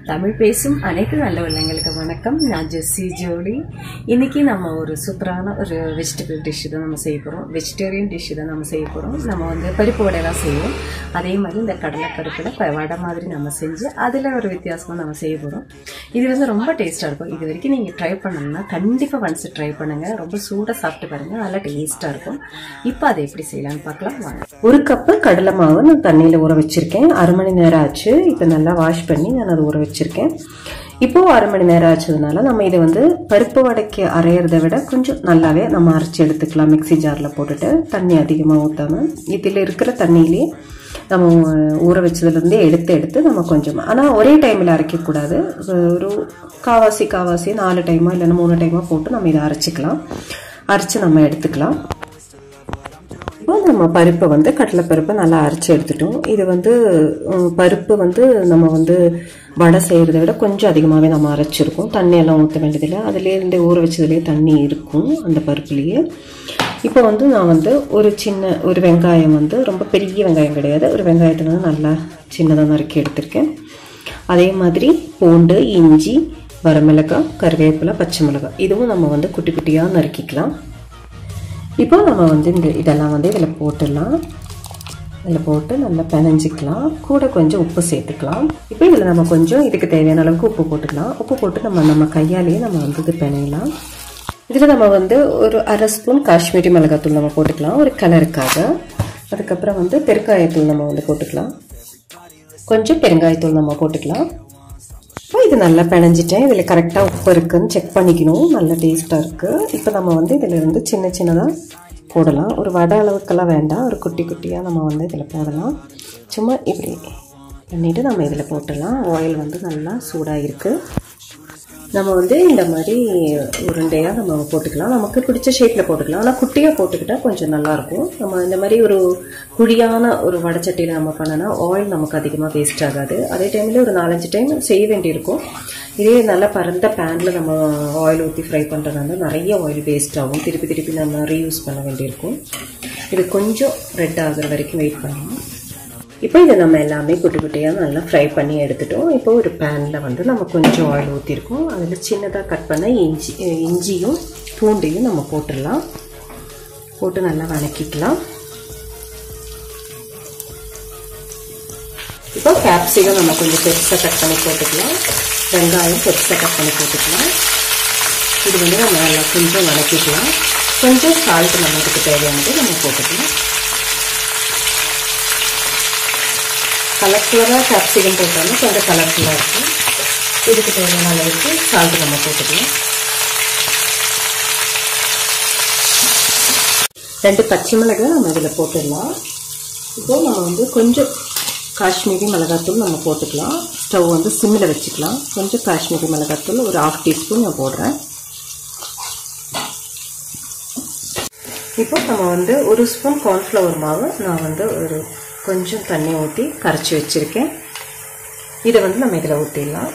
தமிழ் பேசும் அனைத்து நல்ல உள்ளங்களுக்கு வணக்கம் நான் ஜெஸ்ஸி ஜோலி இன்னைக்கு நம்ம ஒரு சூப்பரான ஒரு வெஜிடபிள் டிஷ் தான் நம்ம செய்ய போகிறோம் வெஜிடேரியன் டிஷ் தான் நம்ம செய்ய போகிறோம் நம்ம வந்து பருப்பு வடையெல்லாம் செய்வோம் அதே மாதிரி இந்த கடலை பருப்பில் ப- வடை மாதிரி நம்ம செஞ்சு அதில் ஒரு வித்தியாசமாக நம்ம செய்ய போகிறோம் இது வந்து ரொம்ப டேஸ்ட்டாக இருக்கும் இது வரைக்கும் நீங்கள் ட்ரை பண்ணணும்னா கண்டிப்பாக ஒன்ஸ் ட்ரை பண்ணுங்கள் ரொம்ப சூடாக சாப்பிட்டு பாருங்கள் நல்லா டேஸ்ட்டாக இருக்கும் இப்போ அதை எப்படி செய்யலாம்னு பார்க்கலாம் வாங்க ஒரு கப்பு கடலை மாவு நான் தண்ணியில் ஊற வச்சுருக்கேன் அரை மணி நேரம் ஆச்சு இப்போ நல்லா வாஷ் பண்ணி நான் அதை ஊற வச்சுருக்கேன் இப்போ அரை மணி நேரம் ஆச்சதுனால நம்ம இதை வந்து பருப்பு வடைக்கு அரையிறதை விட கொஞ்சம் நல்லாவே நம்ம அரைச்சி எடுத்துக்கலாம் மிக்ஸி ஜாரில் போட்டுட்டு தண்ணி அதிகமாக ஊற்றாம இதில் இருக்கிற தண்ணியிலே நம்ம ஊற வச்சதுலேருந்தே எடுத்து எடுத்து நம்ம கொஞ்சம் ஆனால் ஒரே டைமில் அரைக்கக்கூடாது ஒரு காவாசி காவாசி நாலு டைமோ இல்லைன்னா மூணு டைமோ போட்டு நம்ம இதை அரைச்சிக்கலாம் அரைச்சி நம்ம எடுத்துக்கலாம் இப்போ நம்ம பருப்பை வந்து கடலைப்பருப்பை நல்லா அரைச்சி எடுத்துட்டோம் இது வந்து உம், பருப்பு வந்து நம்ம வந்து வடை செய்கிறத விட கொஞ்சம் அதிகமாகவே நம்ம அரைச்சிருக்கோம் தண்ணியெல்லாம் ஊற்ற வேண்டியதில்லை அதுலேருந்தே ஊற வச்சதுலேயே தண்ணி இருக்கும் அந்த பருப்புலேயே இப்போ வந்து நான் வந்து ஒரு சின்ன ஒரு வெங்காயம் வந்து ரொம்ப பெரிய வெங்காயம் கிடையாது ஒரு வெங்காயத்தை வந்து நல்லா சின்னதாக நறுக்கி எடுத்திருக்கேன் அதே மாதிரி பூண்டு இஞ்சி வரமிளகாய் கருவேப்பிலை பச்சை மிளகாய் இதுவும் நம்ம வந்து குட்டி குட்டியாக நறுக்கிக்கலாம் இப்போ நம்ம வந்து இந்த இதெல்லாம் வந்து இதில் போட்டுடலாம் இதில் போட்டு நல்லா பிணைஞ்சிக்கலாம் கூட கொஞ்சம் உப்பு சேர்த்துக்கலாம் இப்போ இதில் நம்ம கொஞ்சம் இதுக்கு தேவையான அளவுக்கு உப்பு போட்டுக்கலாம் உப்பு போட்டு நம்ம நம்ம கையாலேயே நம்ம வந்து இது பிணையலாம் இதில் நம்ம வந்து ஒரு அரை ஸ்பூன் காஷ்மீரி மிளகாத்தூள் நம்ம போட்டுக்கலாம் ஒரு கலருக்காக அதுக்கப்புறம் வந்து பெருங்காயத்தூள் நம்ம வந்து போட்டுக்கலாம் கொஞ்சம் பெருங்காயத்தூள் நம்ம போட்டுக்கலாம் இப்போ இது நல்லா பிணைஞ்சிட்டேன் இதில் கரெக்டாக உப்பு இருக்குன்னு செக் பண்ணிக்கணும் நல்ல டேஸ்ட்டாக இருக்குது இப்போ நம்ம வந்து இதில் இருந்து சின்ன சின்னதாக போடலாம் ஒரு வடை அளவுக்கெல்லாம் வேண்டாம் ஒரு குட்டி குட்டியாக நம்ம வந்து இதில் போடலாம் சும்மா இப்படி பண்ணிவிட்டு நம்ம இதில் போட்டுடலாம் ஆயில் வந்து நல்லா சூடாக இருக்குது நம்ம வந்து இந்த மாதிரி உருண்டையாக நம்ம போட்டுக்கலாம் நமக்கு பிடிச்ச ஷேப்பில் போட்டுக்கலாம் ஆனால் குட்டியாக போட்டுக்கிட்டால் கொஞ்சம் நல்லாயிருக்கும் நம்ம இந்த மாதிரி ஒரு குழியான ஒரு வடைச்சட்டியில் நம்ம பண்ணனா ஆயில் நமக்கு அதிகமாக வேஸ்ட் ஆகாது அதே டைமில் ஒரு நாலஞ்சு டைம் செய்ய வேண்டியிருக்கும் இதே நல்லா பரந்த பேனில் நம்ம ஆயில் ஊற்றி ஃப்ரை பண்ணுறதுனால நிறைய ஆயில் வேஸ்ட் ஆகும் திருப்பி திருப்பி நம்ம ரீயூஸ் பண்ண வேண்டியிருக்கும் இது கொஞ்சம் ரெட் ஆகுற வரைக்கும் வெயிட் பண்ணணும் இப்போ இதை நம்ம எல்லாமே குட்டி குட்டியாக நல்லா ஃப்ரை பண்ணி எடுத்துட்டோம் இப்போ ஒரு பேனில் வந்து நம்ம கொஞ்சம் ஆயில் ஊற்றிருக்கோம் அதில் சின்னதாக கட் பண்ண இஞ்சி அஹ் இஞ்சியும் பூண்டையும் நம்ம போட்டுடலாம் போட்டு நல்லா வதக்கிக்கலாம் இப்போ கேப்சிகம் நம்ம கொஞ்சம் பெருசாக கட் பண்ணி போட்டுக்கலாம் வெங்காயம் பெருசாக கட் பண்ணி போட்டுக்கலாம் இது வந்து நம்ம நல்லா கொஞ்சம் வதக்கிக்கலாம் கொஞ்சம் சால்ட் நம்ம இதுக்கு தேவையானது நம்ம போட்டுக்கலாம் கலர்ஃபுல்லாக கேப்சிகம் போட்டோம்னா கொஞ்சம் கலர்ஃபுல்லாக இருக்கும் இதுக்கு தேவையான அளவுக்கு சால்ட் நம்ம போட்டுக்கலாம் ரெண்டு பச்சை மிளகாய் நம்ம இதில் போட்டுடலாம் இப்போ நம்ம வந்து கொஞ்சம் காஷ்மீரி மிளகாத்தூள் நம்ம போட்டுக்கலாம் ஸ்டவ் வந்து சிம்மில் வச்சுக்கலாம் கொஞ்சம் காஷ்மீரி மிளகாத்தூள் ஒரு ஹாஃப் டீஸ்பூன் நான் போடுறேன் இப்போ நம்ம வந்து ஒரு ஸ்பூன் கார்ன்ஃப்ளவர் மாவு நான் வந்து ஒரு கொஞ்சம் தண்ணி ஊற்றி கரைச்சி வச்சுருக்கேன் இதை வந்து நம்ம இதில் ஊற்றிடலாம்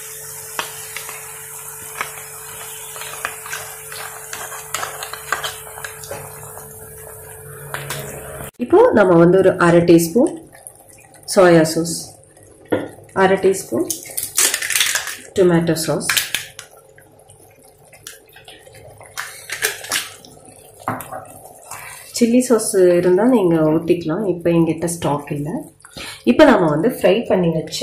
இப்போ நம்ம வந்து ஒரு அரை டீஸ்பூன் சோயா சாஸ் அரை teaspoon tomato sauce chilli sauce இருந்தால் நீங்கள் ஊற்றிக்கலாம் இப்போ எங்கிட்ட ஸ்டாக் இல்லை இப்போ நம்ம வந்து ஃப்ரை பண்ணி வச்ச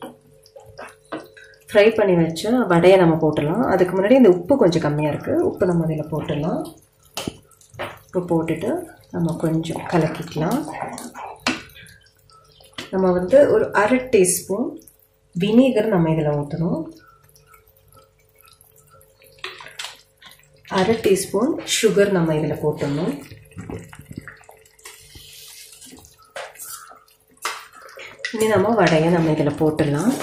ஃப்ரை பண்ணி வச்ச வடையை நம்ம போட்டுடலாம் அதுக்கு முன்னாடி இந்த உப்பு கொஞ்சம் கம்மியாக இருக்குது உப்பு நம்ம அதில் போட்டுடலாம் உப்பு போட்டுட்டு நம்ம கொஞ்சம் கலக்கிக்கலாம் நம்ம வந்து ஒரு அரை டீஸ்பூன் வினிகர் நம்ம இதில் ஊற்றணும் அரை டீஸ்பூன் சுகர் நம்ம இதில் போட்டுடணும் இனி நம்ம வடையை நம்ம இதில் போட்டுடலாம்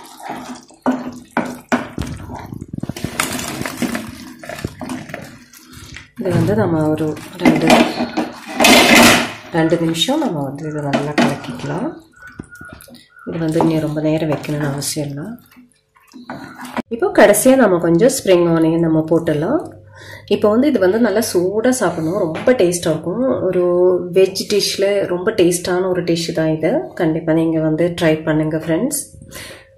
இது வந்து நம்ம ஒரு ரெண்டு ரெண்டு நிமிஷம் நம்ம வந்து இதை நல்லா கலக்கிக்கலாம் இது வந்து இன்னும் ரொம்ப நேரம் வைக்கணும்னு அவசியம் இல்லை இப்போ கடைசியாக நம்ம கொஞ்சம் ஸ்ப்ரிங் ஆனியன் நம்ம போட்டுடலாம் இப்போ வந்து இது வந்து நல்லா சூடாக சாப்பிடணும் ரொம்ப டேஸ்ட்டாக இருக்கும் ஒரு வெஜ் டிஷ்ஷில் ரொம்ப டேஸ்டான ஒரு டிஷ் தான் இது கண்டிப்பாக நீங்கள் வந்து ட்ரை பண்ணுங்கள் ஃப்ரெண்ட்ஸ்